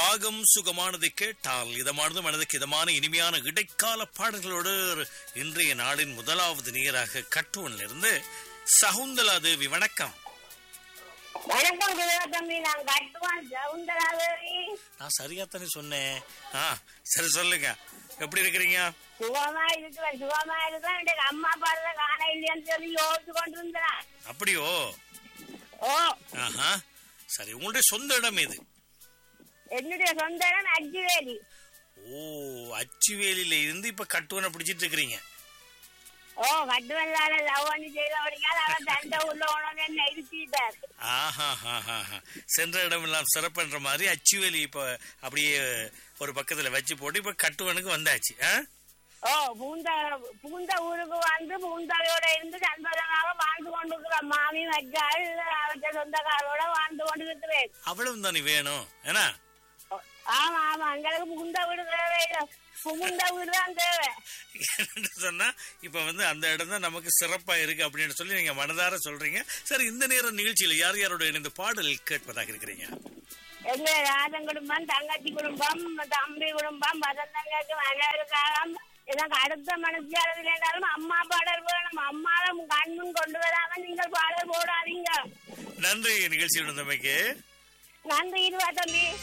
ராகம் சுகமானது கேட்டால் இதமானது மனதுக்கு இதமான இனிமையான இடைக்கால பாடல்களோடு இன்றைய நாளின் முதலாவது நேராக கட்டுவனில் இருந்து சகுந்தலா தேவி வணக்கம் வணக்கம் குருவா தம்பி நான் கட்டுவான் சவுந்தராதேவி நான் சரியாத்தானே சொன்னேன் ஆ சரி சொல்லுங்க எப்படி இருக்கிறீங்க சுகமா இருக்கிறேன் சுகமா இருக்கிறேன் எனக்கு அம்மா பாடுற காண இல்லையான்னு சொல்லி யோசிச்சு கொண்டு இருந்தேன் அப்படியோ ஓ ஆஹா சரி உங்களுடைய சொந்த இடம் எது என்னுடைய சொந்த இடம் அஜிவேலி ஓ அச்சுவேலியில இருந்து இப்ப கட்டுவனை பிடிச்சிட்டு இருக்கிறீங்க ஓ கட்டுவல்லால லவ் பண்ணி செய்தவடிக்கால் அவன் தண்டை உள்ள உணவு என்ன இருத்திட்டார் ஆஹா ஹா ஹா ஹா சென்ற இடமெல்லாம் சிறப்புன்ற மாதிரி அச்சுவேலி இப்ப அப்படியே ஒரு பக்கத்துல வச்சு போட்டு இப்ப கட்டுவனுக்கு வந்தாச்சு ஆ? ஓ பூந்த பூந்த ஊருக்கு வந்து பூந்தாவையோட இருந்து சந்தோஷமாக வாழ்ந்து கொண்டிருக்கிற மாமி மச்சாள் அவற்ற சொந்தக்காரோட வாழ்ந்து கொண்டு இருக்கிறேன் அவ்வளவு தானே வேணும் ஏன்னா ஆமா ஆமா எங்களுக்கு புகுந்த வீடு தேவை இல்லை புகுந்த வீடு தான் தேவை என்னன்னு சொன்னா இப்ப வந்து அந்த இடம் தான் நமக்கு சிறப்பா இருக்கு அப்படின்னு சொல்லி நீங்க மனதார சொல்றீங்க சரி இந்த நேர நிகழ்ச்சியில யார் யாரோட இணைந்து பாடல் கேட்பதாக இருக்கிறீங்க எங்க ராஜன் குடும்பம் தங்கச்சி குடும்பம் தம்பி குடும்பம் வசந்தங்களுக்கு அனைவருக்காக எனக்கு அடுத்த மனுஷியாளர்கள் இருந்தாலும் அம்மா பாடல் வேணும் அம்மாவை கண்முன் கொண்டு வராம நீங்கள் பாடல் போடாதீங்க நன்றி நிகழ்ச்சியில் இருந்தமைக்கு நன்றி இருவா தம்பி